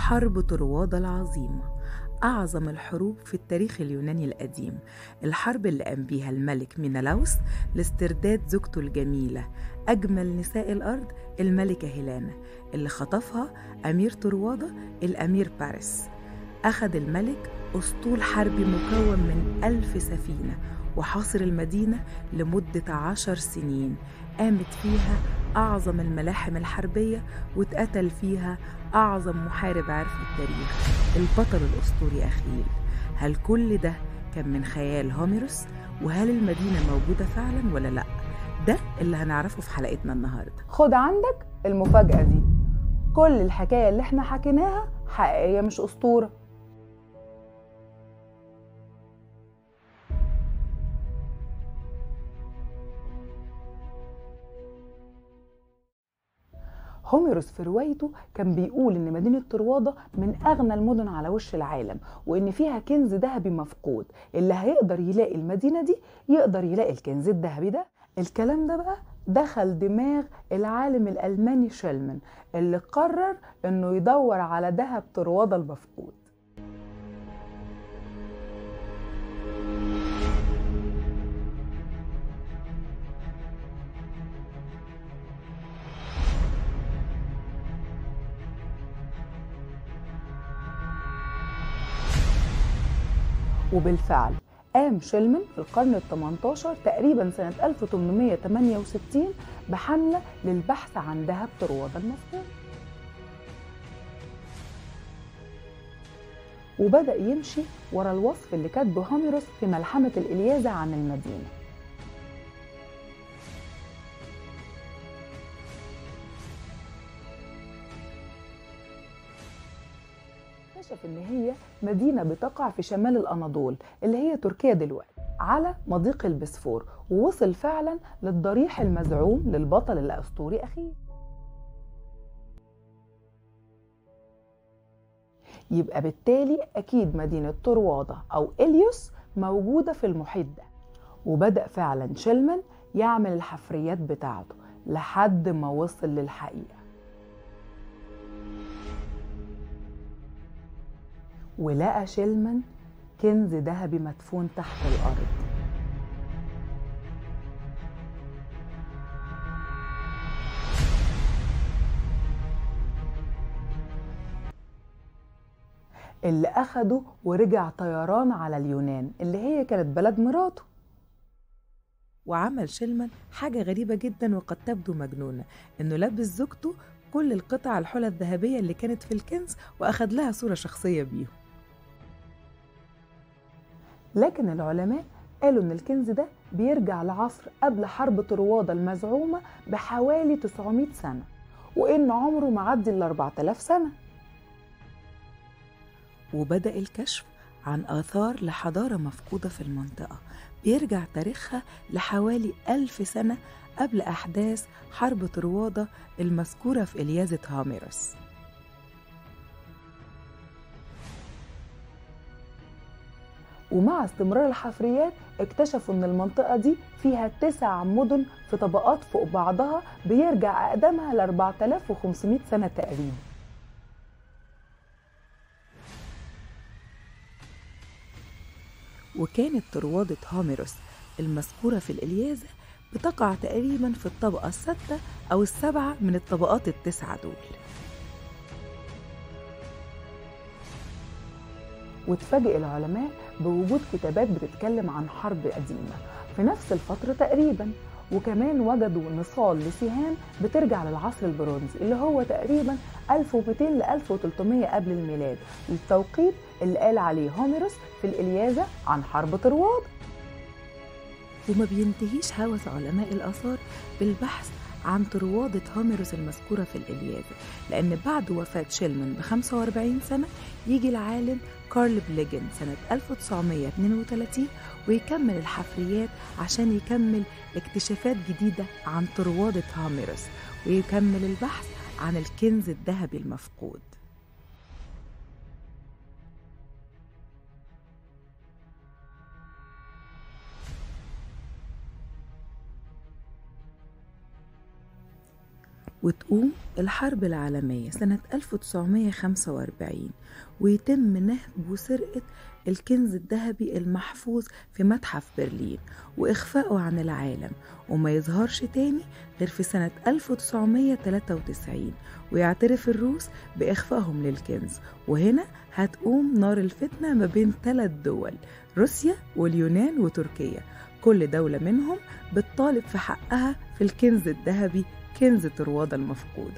حرب طروادة العظيمة أعظم الحروب في التاريخ اليوناني القديم الحرب اللي قام بيها الملك مينالاوس لاسترداد زوجته الجميلة أجمل نساء الأرض الملكة هيلانا اللي خطفها أمير طروادة الأمير باريس أخذ الملك أسطول حربي مكون من ألف سفينة وحاصر المدينة لمدة عشر سنين قامت فيها أعظم الملاحم الحربية واتقتل فيها أعظم محارب عرف التاريخ البطل الأسطوري أخيل هل كل ده كان من خيال هوميروس وهل المدينة موجودة فعلا ولا لأ ده اللي هنعرفه في حلقتنا النهاردة خد عندك المفاجأة دي كل الحكاية اللي احنا حكيناها حقيقية مش أسطورة هوميروس في روايته كان بيقول ان مدينة طروادة من اغنى المدن على وش العالم وان فيها كنز ذهبي مفقود اللي هيقدر يلاقي المدينة دي يقدر يلاقي الكنز الذهبي ده الكلام ده بقى دخل دماغ العالم الالماني شيلمن اللي قرر انه يدور على ذهب طروادة المفقود وبالفعل قام شيلمن في القرن ال 18 تقريبا سنة 1868 بحملة للبحث عن ذهب طروادة المفقود وبدأ يمشي ورا الوصف اللي كاتبه هوميروس في ملحمة الإلياذة عن المدينة اكتشف ان هي مدينه بتقع في شمال الاناضول اللي هي تركيا دلوقتي على مضيق البسفور ووصل فعلا للضريح المزعوم للبطل الاسطوري اخيه يبقى بالتالي اكيد مدينه طروادة او اليوس موجوده في المحيط ده وبدا فعلا شيلمان يعمل الحفريات بتاعته لحد ما وصل للحقيقه ولقى شيلمان كنز ذهبي مدفون تحت الأرض اللي أخده ورجع طيران على اليونان اللي هي كانت بلد مراته وعمل شيلمان حاجة غريبة جدا وقد تبدو مجنونة إنه لبس زوجته كل القطع الحلى الذهبية اللي كانت في الكنز وأخد لها صورة شخصية بيهم لكن العلماء قالوا ان الكنز ده بيرجع لعصر قبل حرب طروادة المزعومة بحوالي 900 سنة وإن عمره معدي ال 4000 سنة وبدأ الكشف عن آثار لحضارة مفقودة في المنطقة بيرجع تاريخها لحوالي ألف سنة قبل أحداث حرب طروادة المذكورة في إلياذة هاميروس ومع استمرار الحفريات اكتشفوا ان المنطقة دي فيها تسع مدن في طبقات فوق بعضها بيرجع أقدمها ل 4500 سنة تقريبا وكانت طروادة هاميروس المذكورة في الإلياذة بتقع تقريبا في الطبقة السادسة أو السابعة من الطبقات التسعة دول واتفاجئ العلماء بوجود كتابات بتتكلم عن حرب قديمة في نفس الفترة تقريبا وكمان وجدوا نصال لسهام بترجع للعصر البرونزي اللي هو تقريبا 1200 ل 1300 قبل الميلاد التوقيت اللي قال عليه هوميروس في الإلياذة عن حرب طرواد وما بينتهيش هوس علماء الآثار بالبحث عن طروادة هوميروس المذكورة في الإلياذة لأن بعد وفاة شيلمان ب 45 سنة يجي العالم كارل بليجن سنة 1932 ويكمل الحفريات عشان يكمل اكتشافات جديدة عن طروادة هوميروس ويكمل البحث عن الكنز الذهبي المفقود وتقوم الحرب العالمية سنة 1945 ويتم نهب وسرقة الكنز الذهبي المحفوظ في متحف برلين وإخفائه عن العالم وما يظهرش تاني غير في سنة 1993 ويعترف الروس بإخفائهم للكنز وهنا هتقوم نار الفتنة ما بين ثلاث دول روسيا واليونان وتركيا كل دولة منهم بتطالب في حقها في الكنز الذهبي كنز طروادة المفقودة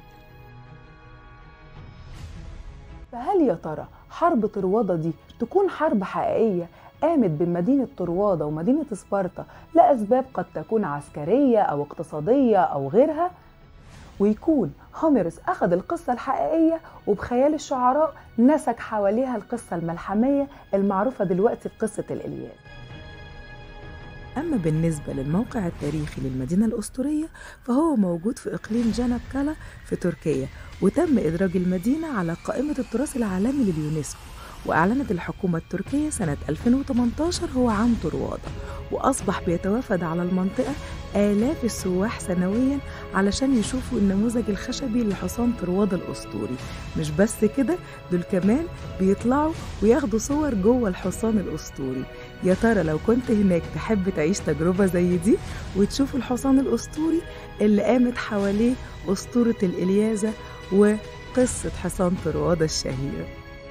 فهل يا ترى حرب طروادة دي تكون حرب حقيقية قامت بين مدينة طروادة ومدينة سبارتا لأسباب قد تكون عسكرية أو اقتصادية أو غيرها ويكون هوميروس أخذ القصة الحقيقية وبخيال الشعراء نسج حواليها القصة الملحمية المعروفة دلوقتي بقصة الإلياذ أما بالنسبة للموقع التاريخي للمدينة الأسطورية فهو موجود في إقليم جانبكالا في تركيا وتم إدراج المدينة على قائمة التراث العالمي لليونسكو وأعلنت الحكومة التركية سنة 2018 هو عام طروادة وأصبح بيتوافد على المنطقة آلاف السواح سنويا علشان يشوفوا النموذج الخشبي لحصان طروادة الأسطوري مش بس كده دول كمان بيطلعوا وياخدوا صور جوه الحصان الأسطوري يا ترى لو كنت هناك تحب تعيش تجربة زي دي وتشوف الحصان الأسطوري اللي قامت حواليه أسطورة الإلياذة وقصة حصان طروادة الشهيرة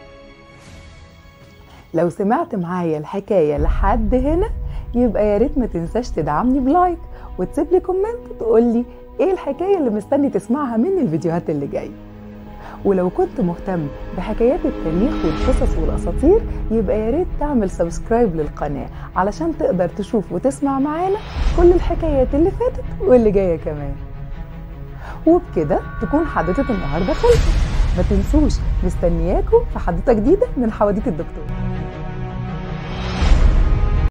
لو سمعت معايا الحكاية لحد هنا يبقى يا ريت ما تنساش تدعمني بلايك وتسيب لي كومنت تقول لي ايه الحكاية اللي مستني تسمعها مني الفيديوهات اللي جايه ولو كنت مهتم بحكايات التاريخ والقصص والاساطير يبقى يا ريت تعمل سبسكرايب للقناه علشان تقدر تشوف وتسمع معانا كل الحكايات اللي فاتت واللي جايه كمان وبكده تكون حدوته النهارده خلصت ما تنسوش مستنياكم في حدوته جديده من حواديت الدكتور